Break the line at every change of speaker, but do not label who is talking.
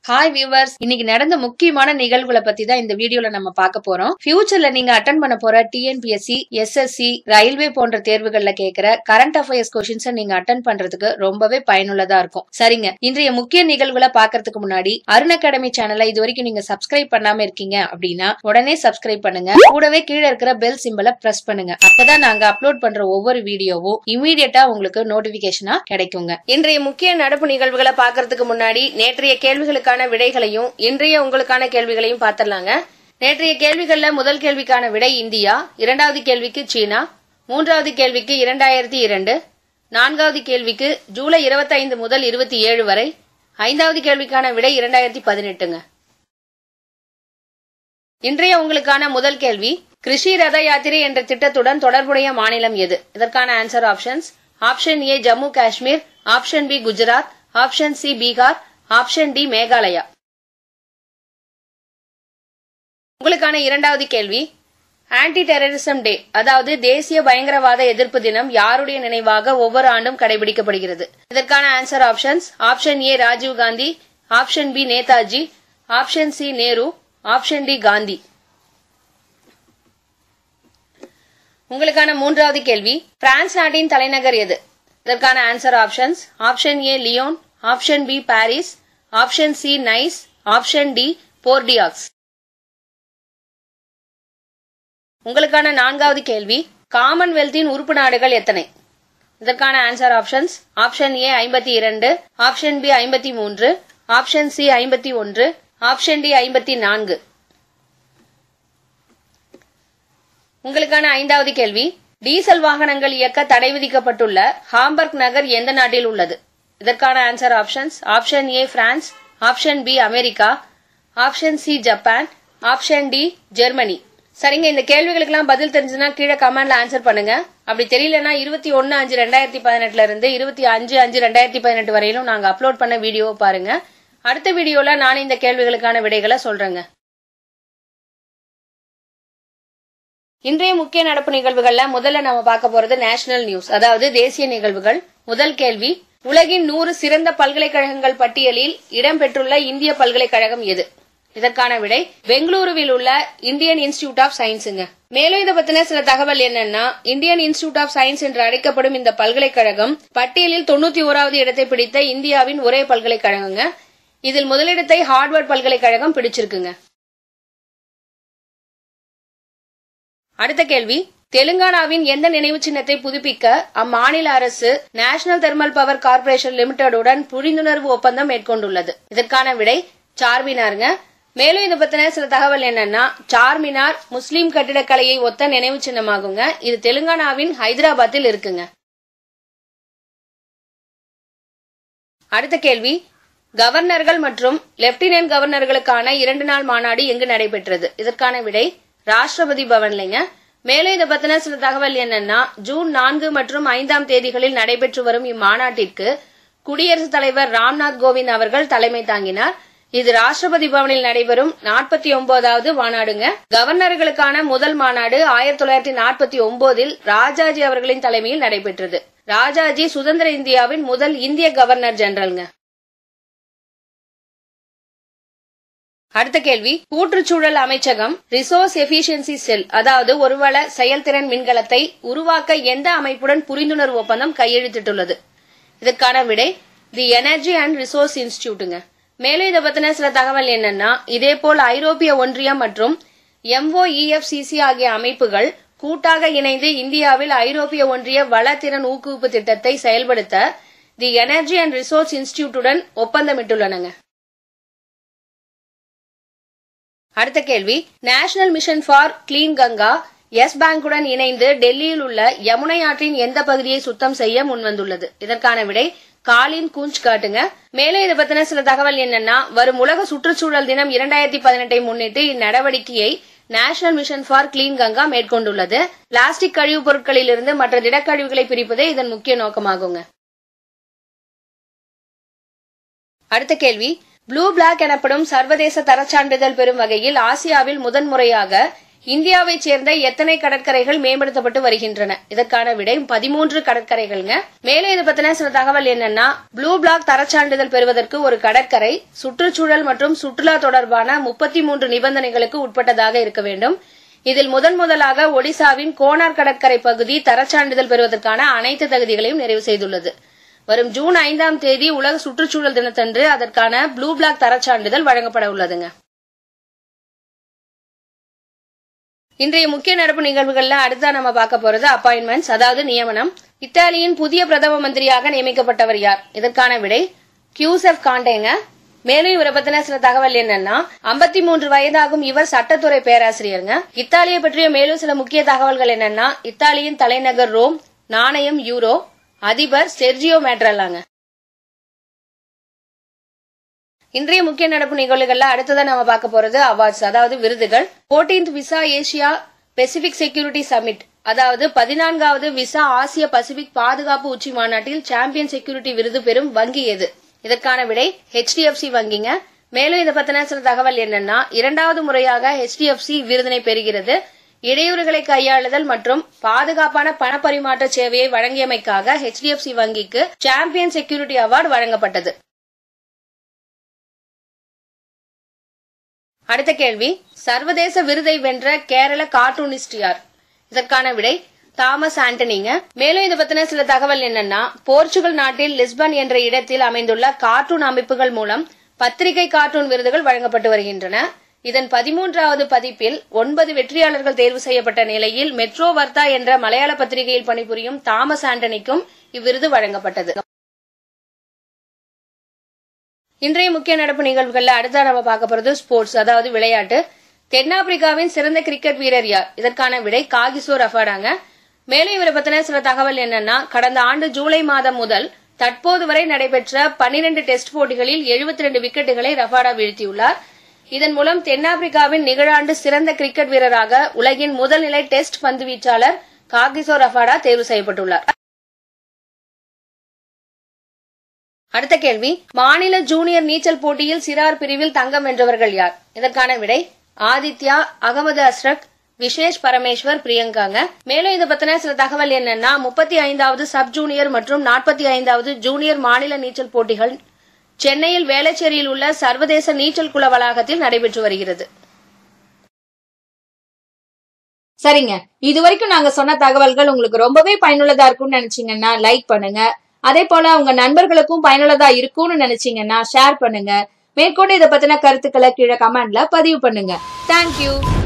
hi viewers இன்னைக்கு நடந்த முக்கியமான நிகழ்வுகளை பத்தி தான் இந்த வீடியோல நம்ம பார்க்க போறோம் ஃபியூச்சர்ல நீங்க அட்டன் பண்ண போற டிஎன்பிஎஸ்சி எஸ்எஸ்சி ரயில்வே போன்ற தேர்வுகள்ல கேட்கிற கரண்ட் அஃபேர்ஸ் கொஸ்டின்ஸ் நீங்க அட்டன் பண்றதுக்கு ரொம்பவே பயனுள்ளதா இருக்கும் சரிங்க இன்றைய முக்கிய நிகழ்வுகளை பாக்குறதுக்கு முன்னாடி அருண் அகாடமி சேனலை இது வரைக்கும் நீங்க சப்ஸ்கிரைப் பண்ணாம இருக்கீங்க அப்படின்னா உடனே சப்ஸ்கிரைப் பண்ணுங்க கூடவே கீழே இருக்கிற பெல் சிம்பலை பிரஸ் பண்ணுங்க அப்பதான் நாங்க அப்லோட் பண்ற ஒவ்வொரு வீடியோவும் இமீடியட்டா உங்களுக்கு நோட்டிபிகேஷனா கிடைக்குங்க இன்றைய முக்கிய நடப்பு நிகழ்வுகளை பாக்குறதுக்கு முன்னாடி நேற்றைய கேள்விகளுக்கான விடைகளையும் இன்றைய உங்களுக்கான கேள்விகளையும் பார்த்திடலாங்க நேற்றைய கேள்விகள்ல முதல் கேள்விக்கான விடை இந்தியா இரண்டாவது கேள்விக்கு சீனா மூன்றாவது கேள்விக்கு இரண்டாயிரத்தி இரண்டு நான்காவது கேள்விக்கு ஜூலை 25 முதல் இருபத்தி ஏழு வரை ஐந்தாவது கேள்விக்கான விடை இரண்டாயிரத்தி பதினெட்டுங்க இன்றைய உங்களுக்கான முதல் கேள்வி கிருஷி ரத யாத்திரை என்ற திட்டத்துடன் தொடர்புடைய மாநிலம் எது இதற்கான answer options option A Jammu Kashmir option B Gujarat option C Bihar option D Meghalaya உங்களுக்கான இரண்டாவது கேள்வி ஆன்டி டெரரிசம் டே அதாவது தேசிய பயங்கரவாத எதிர்ப்பு தினம் யாருடைய நினைவாக ஒவ்வொரு ஆண்டும் கடைபிடிக்கப்படுகிறது இதற்கான answer options option A Rajiv Gandhi option B Netaji option C Nehru option D Gandhi உங்களுக்கான மூன்றாவது கேள்வி பிரான்ஸ் நாட்டின் தலைநகர் எது இதற்கான answer options option A Lyon option B Paris option C Nice option D Bordeaux உங்களுக்கான நான்காவது கேள்வி காமன்வெல்த்தின் உறுப்பு நாடுகள் எத்தனை இதற்கான ஆன்சர் ஆப்ஷன்ஸ் ஆப்ஷன் ஏ ஐம்பத்தி இரண்டு ஆப்ஷன் பி ஐம்பத்தி மூன்று ஆப்ஷன் சி ஐம்பத்தி ஒன்று ஆப்ஷன் டி ஐம்பத்தி நான்கு உங்களுக்கான ஐந்தாவது கேள்வி டீசல் வாகனங்கள் இயக்க தடை விதிக்கப்பட்டுள்ள ஹாம்பர்க் நகர் எந்த நாட்டில் உள்ளது இதற்கான answer options option A France option B America option C Japan option D Germany சரிங்க இந்த கேள்விகளுக்கெல்லாம் பதில் தெரிஞ்சுன்னா கீழே கமெண்ட்ல ஆன்சர் பண்ணுங்க அப்படி தெரியலனா இருபத்தி ஒன்னு அஞ்சு ரெண்டாயிரத்தி பதினெட்டுல இருந்து இருபத்தி அஞ்சு அஞ்சு ரெண்டாயிரத்தி பதினெட்டு வரையிலும் நாங்க அப்லோட் பண்ண வீடியோவை பாருங்க அடுத்த வீடியோல நான் இந்த கேள்விகளுக்கான விடைகளை சொல்றேங்க இன்றைய முக்கிய நடப்பு நிகழ்வுகள்ல முதல்ல நம்ம பார்க்க போறது நேஷனல் நியூஸ் அதாவது தேசிய நிகழ்வுகள் முதல் கேள்வி உலகின் நூறு சிறந்த பல்கலைக்கழகங்கள் பட்டியலில் இடம்பெற்றுள்ள இந்திய பல்கலைக்கழகம் எது இதற்கான விடை பெங்களூருவில் உள்ள இந்தியன் இன்ஸ்டிடியூட் ஆஃப் சயின்ஸுங்க மேலும் இதை பத்தின சில தகவல் என்னன்னா இந்தியன் இன்ஸ்டிடியூட் ஆஃப் சயின்ஸ் என்று அழைக்கப்படும் இந்த பல்கலைக்கழகம் பட்டியலில் தொண்ணூத்தி ஓராவது இடத்தை பிடித்த இந்தியாவின் ஒரே பல்கலைக்கழகங்க இதில் முதலிடத்தை ஹார்வர்ட் பல்கலைக்கழகம் பிடிச்சிருக்குங்க அடுத்த கேள்வி தெலுங்கானாவின் எந்த நினைவு சின்னத்தை புதுப்பிக்க அம்மாநில அரசு நேஷனல் தெர்மல் பவர் கார்ப்பரேஷன் லிமிடெடுடன் புரிந்துணர்வு ஒப்பந்தம் மேற்கொண்டுள்ளது இதற்கான விடை சார்மினாருங்க மேலும் இதை பத்தின சில தகவல் என்னன்னா சார்மினார் முஸ்லீம் கட்டிடக்கலையை ஒத்த நினைவு சின்னமாகுங்க இது தெலுங்கானாவின் ஹைதராபாத்தில் இருக்குங்க அடுத்த கேள்வி கவர்னர்கள் மற்றும் லெப்டினன்ட் கவர்னர்களுக்கான இரண்டு நாள் மாநாடு எங்கு நடைபெற்றது இதற்கான விடை ராஷ்டிரபதி பவன்லைங்க மேலும் இதை பத்தின சில தகவல் என்னன்னா ஜூன் நான்கு மற்றும் ஐந்தாம் தேதிகளில் நடைபெற்று வரும் இம்மாநாட்டிற்கு குடியரசுத் தலைவர் ராம்நாத் கோவிந்த் அவர்கள் தலைமை தாங்கினார் இது ராஷ்டிரபதி பவனில் நடைபெறும் நாற்பத்தி ஒன்பதாவது மாநாடுங்க கவர்னர்களுக்கான முதல் மாநாடு ஆயிரத்தி தொள்ளாயிரத்தி நாற்பத்தி ஒன்பதில் ராஜாஜி அவர்களின் தலைமையில் நடைபெற்றது ராஜாஜி சுதந்திர இந்தியாவின் முதல் இந்திய கவர்னர் ஜெனரல்ங்க அடுத்த கேள்வி கூற்றுச்சூழல் அமைச்சகம் ரிசோர்ஸ் எபிஷியன்சி செல் அதாவது ஒருவள செயல்திறன் மின்கலத்தை உருவாக்க எந்த அமைப்புடன் புரிந்துணர்வு ஒப்பந்தம் கையெழுத்திட்டுள்ளது இதற்கான விடை தி எனர்ஜி அண்ட் ரிசோர்ஸ் இன்ஸ்டிடியூட்டுங்க மேலும் இதை பத்தின சில தகவல் என்னன்னா இதேபோல் ஐரோப்பிய ஒன்றியம் மற்றும் எம்ஓஇஎஃப்சிசி ஆகிய அமைப்புகள் கூட்டாக இணைந்து இந்தியாவில் ஐரோப்பிய ஒன்றிய வளத்திறன் ஊக்குவிப்பு திட்டத்தை செயல்படுத்த தி எனர்ஜி அண்ட் ரிசோர்ஸ் இன்ஸ்டிடியூட்டுடன் ஒப்பந்தமிட்டுள்ளனங்க அடுத்த கேள்வி national mission for clean Ganga Yes பேங்குடன் இணைந்து டெல்லியில் உள்ள யமுனை ஆற்றின் எந்த பகுதியை சுத்தம் செய்ய முன்வந்துள்ளது இதற்கான விடை காலின் கூஞ்ச் காட்டுங்க மேலும் இதை பத்தின சில தகவல் என்னன்னா வரும் உலக சுற்றுச்சூழல் தினம் இரண்டாயிரத்தி பதினெட்டை முன்னிட்டு இந்நடவடிக்கையை national mission for clean Ganga மேற்கொண்டுள்ளது பிளாஸ்டிக் கழிவுப் பொருட்களிலிருந்து மற்ற திடக்கழிவுகளை பிரிப்பதே இதன் முக்கிய நோக்கமாகுங்க அடுத்த கேள்வி ப்ளூ பிளாக் எனப்படும் சர்வதேச தரச்சான்றிதழ் பெறும் வகையில் ஆசியாவில் முதன்முறையாக இந்தியாவைச் சேர்ந்த எத்தனை கடற்கரைகள் மேம்படுத்தப்பட்டு வருகின்றன இதற்கான விடை பதிமூன்று கடற்கரைகள்ங்க மேலே இது பத்தின சில தகவல் என்னன்னா ப்ளூ பிளாக் தரச்சான்றிதழ் பெறுவதற்கு ஒரு கடற்கரை சுற்றுச்சூழல் மற்றும் சுற்றுலா தொடர்பான முப்பத்தி மூன்று நிபந்தனைகளுக்கு உட்பட்டதாக இருக்க வேண்டும் இதில் முதன் முதலாக ஒடிசாவின் கோனார் கடற்கரை பகுதி தரச்சான்றிதழ் பெறுவதற்கான அனைத்து தகுதிகளையும் நிறைவு செய்துள்ளது வரும் ஜூன் ஐந்தாம் தேதி உலக சுற்றுச்சூழல் தினத்தன்று அதற்கான ப்ளூ பிளாக் தரச்சான்றிதழ் வழங்கப்பட உள்ளதுங்க இன்றைய முக்கிய நடப்பு நிகழ்வுகள்ல அடுத்தா நம்ம பார்க்க போறது அப்பாயின்மெண்ட்ஸ் அதாவது நியமனம் இத்தாலியின் புதிய பிரதம மந்திரியாக நியமிக்கப்பட்டவர் யார் இதற்கான விடை கியூசெஃப் காண்டேங்க மேலும் இவரை பத்தின சில தகவல் என்னன்னா ஐம்பத்தி மூன்று வயதாகும் இவர் சட்டத்துறை பேராசிரியருங்க இத்தாலியை பற்றிய மேலும் சில முக்கிய தகவல்கள் என்னன்னா இத்தாலியின் தலைநகர் ரோம் நாணயம் யூரோ அதிபர் செர்ஜியோ மேட்ரல்லாங்க இன்றைய முக்கிய நடப்பு நிகழ்வுகள்ல அடுத்ததா நம்ம பார்க்க போறது அவார்ட்ஸ் அதாவது விருதுகள் 14th Visa Asia Pacific security summit அதாவது பதினான்காவது விசா ஆசிய பசிபிக் பாதுகாப்பு உச்சி மாநாட்டில் சாம்பியன் செக்யூரிட்டி விருது பெறும் வங்கி எது இதற்கான விடை ஹெச்டிஎஃப்சி வங்கிங்க மேலும் இதை பத்தின சில தகவல் என்னன்னா இரண்டாவது முறையாக ஹெச்டிஎஃப்சி விருதினை பெறுகிறது இடையூறுகளை கையாளுதல் மற்றும் பாதுகாப்பான பணப்பரிமாற்ற சேவையை வழங்கியமைக்காக ஹெச்டிஎஃப்சி வங்கிக்கு சாம்பியன் செக்யூரிட்டி அவார்டு வழங்கப்பட்டது அடுத்த கேள்வி சர்வதேச விருதை வென்ற கேரள கார்ட்டூனிஸ்ட் யார் இதற்கான விடை தாமஸ் ஆண்டனிங்க மேலும் இதை பத்தின சில தகவல் என்னன்னா போர்ச்சுகல் நாட்டில் லிஸ்பன் என்ற இடத்தில் அமைந்துள்ள கார்ட்டூன் அமைப்புகள் மூலம் பத்திரிகை கார்ட்டூன் விருதுகள் வழங்கப்பட்டு வருகின்றன இதன் பதிமூன்றாவது பதிப்பில் ஒன்பது வெற்றியாளர்கள் தேர்வு செய்யப்பட்ட நிலையில் மெட்ரோ வர்த்தா என்ற மலையாள பத்திரிகையில் பணிபுரியும் தாமஸ் ஆண்டனிக்கும் இவ்விருது வழங்கப்பட்டது இன்றைய முக்கிய நடப்பு நிகழ்வுகள்ல அடுத்தா நம்ம பார்க்க போறது ஸ்போர்ட்ஸ் அதாவது விளையாட்டு தென்னாப்பிரிக்காவின் சிறந்த கிரிக்கெட் வீரர் யார் இதற்கான விடை காகிசோ ரஃபாடாங்க மேலும் இவரை பத்தின சில தகவல் என்னன்னா கடந்த ஆண்டு ஜூலை மாதம் முதல் தற்போது வரை நடைபெற்ற 12 டெஸ்ட் போட்டிகளில் 72 ரெண்டு விக்கெட்டுகளை ரஃபாடா வீழ்த்தியுள்ளார் இதன் மூலம் தென்னாப்பிரிக்காவின் நிகழாண்டு சிறந்த கிரிக்கெட் வீரராக உலகின் முதல் நிலை டெஸ்ட் பந்து வீச்சாளர் காகிசோ ரஃபாடா தேர்வு செய்யப்பட்டுள்ளார் அடுத்த கேள்வி மாநில ஜூனியர் நீச்சல் போட்டியில் சிறார் பிரிவில் தங்கம் வென்றவர்கள் யார் இதற்கான விடை ஆதித்யா அகமது அஸ்ரக் விசேஷ் பரமேஸ்வர் பிரியங்காங்க மேலும் இதை பத்தின சில தகவல் என்னன்னா முப்பத்தி ஐந்தாவது சப் ஜூனியர் மற்றும் நாற்பத்தி ஐந்தாவது ஜூனியர் மாநில நீச்சல் போட்டிகள் சென்னையில் வேளச்சேரியில் உள்ள சர்வதேச நீச்சல் குள வளாகத்தில் நடைபெற்று வருகிறது
சரிங்க இது வரைக்கும் நாங்க சொன்ன தகவல்கள் உங்களுக்கு ரொம்பவே பயனுள்ளதா இருக்கும்னு நினைச்சீங்கன்னா லைக் பண்ணுங்க அதே போல உங்க நண்பர்களுக்கும் பயனுள்ளதா இருக்கும்னு நினைச்சீங்கன்னா ஷேர் பண்ணுங்க மேற்கொண்டு இதை பத்தின கருத்துக்களை கீழே கமெண்ட்ல பதிவு பண்ணுங்க தேங்க்யூ